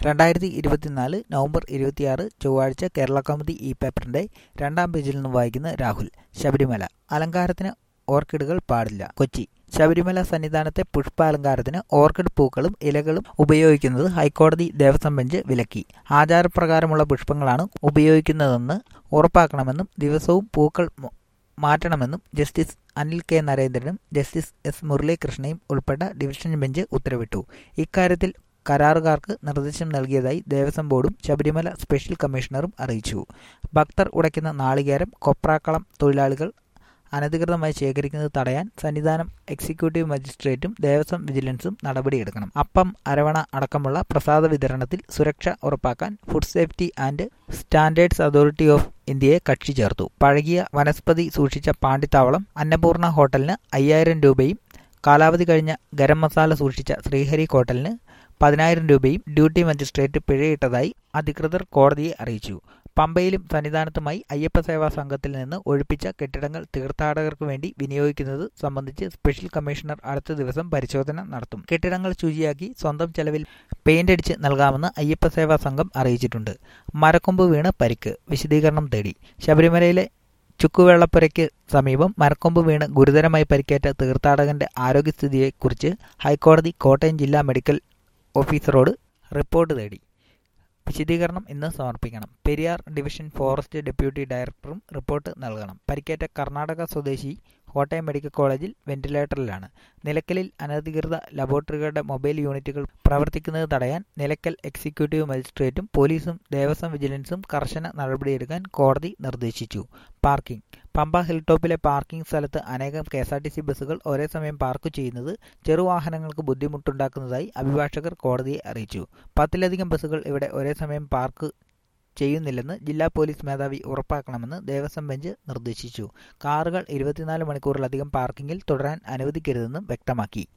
രണ്ടായിരത്തി ഇരുപത്തിനാല് നവംബർ ഇരുപത്തിയാറ് ചൊവ്വാഴ്ച കേരള കൗമുദി ഇ പേപ്പറിന്റെ രണ്ടാം പേജിൽ നിന്ന് വായിക്കുന്ന രാഹുൽ ശബരിമല അലങ്കാരത്തിന് ഓർക്കിഡുകൾ പാടില്ല കൊച്ചി ശബരിമല സന്നിധാനത്തെ പുഷ്പാലങ്കാരത്തിന് ഓർക്കിഡ് പൂക്കളും ഇലകളും ഉപയോഗിക്കുന്നത് ഹൈക്കോടതി ദേവസ്വം ബെഞ്ച് വിലക്കി ആചാരപ്രകാരമുള്ള പുഷ്പങ്ങളാണ് ഉപയോഗിക്കുന്നതെന്ന് ഉറപ്പാക്കണമെന്നും ദിവസവും പൂക്കൾ മ- മാറ്റണമെന്നും ജസ്റ്റിസ് അനിൽ കെ നരേന്ദ്രനും ജസ്റ്റിസ് എസ് മുരളീകൃഷ്ണയും ഉൾപ്പെട്ട ഡിവിഷൻ ബെഞ്ച് ഉത്തരവിട്ടു ഇക്കാര്യത്തിൽ കരാറുകാർക്ക് നിർദ്ദേശം നൽകിയതായി ദേവസ്വം ബോർഡും ശബരിമല സ്പെഷ്യൽ കമ്മീഷണറും അറിയിച്ചു ഭക്തർ ഉടയ്ക്കുന്ന നാളികേരം കൊപ്രാക്കളം തൊഴിലാളികൾ അനധികൃതമായി ശേഖരിക്കുന്നത് തടയാൻ സന്നിധാനം എക്സിക്യൂട്ടീവ് മജിസ്ട്രേറ്റും ദേവസ്വം വിജിലൻസും നടപടിയെടുക്കണം അപ്പം അരവണ അടക്കമുള്ള പ്രസാദ വിതരണത്തിൽ സുരക്ഷ ഉറപ്പാക്കാൻ food safety and standards authority of ഇന്ത്യയെ കക്ഷി ചേർത്തു പഴകിയ വനസ്പതി സൂക്ഷിച്ച പാണ്ടിത്താവളം അന്നപൂർണ ഹോട്ടലിന് അയ്യായിരം രൂപയും കാലാവധി കഴിഞ്ഞ ഗരം മസാല സൂക്ഷിച്ച ശ്രീഹരി ഹോട്ടലിന് പതിനായിരം രൂപയും ഡ്യൂട്ടി മജിസ്ട്രേറ്റ് പിഴയിട്ടതായി അധികൃതർ കോടതിയെ അറിയിച്ചു പമ്പയിലും സന്നിധാനത്തുമായി അയ്യപ്പ സേവാ സംഘത്തിൽ നിന്ന് ഒഴിപ്പിച്ച കെട്ടിടങ്ങൾ തീർത്ഥാടകർക്ക് വേണ്ടി വിനിയോഗിക്കുന്നത് സംബന്ധിച്ച് സ്പെഷ്യൽ കമ്മീഷണർ അടുത്ത ദിവസം പരിശോധന നടത്തും കെട്ടിടങ്ങൾ ശുചിയാക്കി സ്വന്തം ചെലവിൽ പെയിന്റ് അടിച്ച് നൽകാമെന്ന് അയ്യപ്പ സേവാ സംഘം അറിയിച്ചിട്ടുണ്ട് മരക്കൊമ്പ് വീണ് പരിക്ക് വിശദീകരണം തേടി ശബരിമലയിലെ ചുക്കുവെള്ളപ്പുരയ്ക്ക് സമീപം മരക്കൊമ്പ് വീണ് ഗുരുതരമായി പരിക്കേറ്റ തീർത്ഥാടകന്റെ ആരോഗ്യസ്ഥിതിയെക്കുറിച്ച് ഹൈക്കോടതി കോട്ടയം ജില്ലാ മെഡിക്കൽ ഓഫീസറോട് റിപ്പോർട്ട് തേടി വിശദീകരണം ഇന്ന് സമർപ്പിക്കണം പെരിയാർ ഡിവിഷൻ ഫോറസ്റ്റ് ഡെപ്യൂട്ടി ഡയറക്ടറും റിപ്പോർട്ട് നൽകണം പരിക്കേറ്റ കർണാടക സ്വദേശി കോട്ടയം മെഡിക്കൽ കോളേജിൽ വെന്റിലേറ്ററിലാണ് നിലയ്ക്കലിൽ അനധികൃത ലബോറട്ടറികളുടെ മൊബൈൽ യൂണിറ്റുകൾ പ്രവർത്തിക്കുന്നത് തടയാൻ നിലയ്ക്കൽ എക്സിക്യൂട്ടീവ് മജിസ്ട്രേറ്റും പോലീസും ദേവസ്വം വിജിലൻസും കർശന നടപടിയെടുക്കാൻ കോടതി നിർദ്ദേശിച്ചു പാർക്കിംഗ് പമ്പ ഹിൽ ടോപ്പിലെ പാർക്കിംഗ് സ്ഥലത്ത് അനേകം K S R T C ബസ്സുകൾ ഒരേ സമയം പാർക്ക് ചെയ്യുന്നത് ചെറുവാഹനങ്ങൾക്ക് ബുദ്ധിമുട്ടുണ്ടാക്കുന്നതായി അഭിഭാഷകർ കോടതിയെ അറിയിച്ചു പത്തിലധികം ബസ്സുകൾ ഇവിടെ ഒരേ സമയം പാർക്ക് ചെയ്യുന്നില്ലെന്ന് ജില്ലാ പോലീസ് മേധാവി ഉറപ്പാക്കണമെന്ന് ദേവസ്വം ബെഞ്ച് നിർദ്ദേശിച്ചു കാറുകൾ ഇരുപത്തിനാല് മണിക്കൂറിലധികം പാർക്കിംഗിൽ തുടരാൻ അനുവദിക്കരുതെന്നും വ്യക്തമാക്കി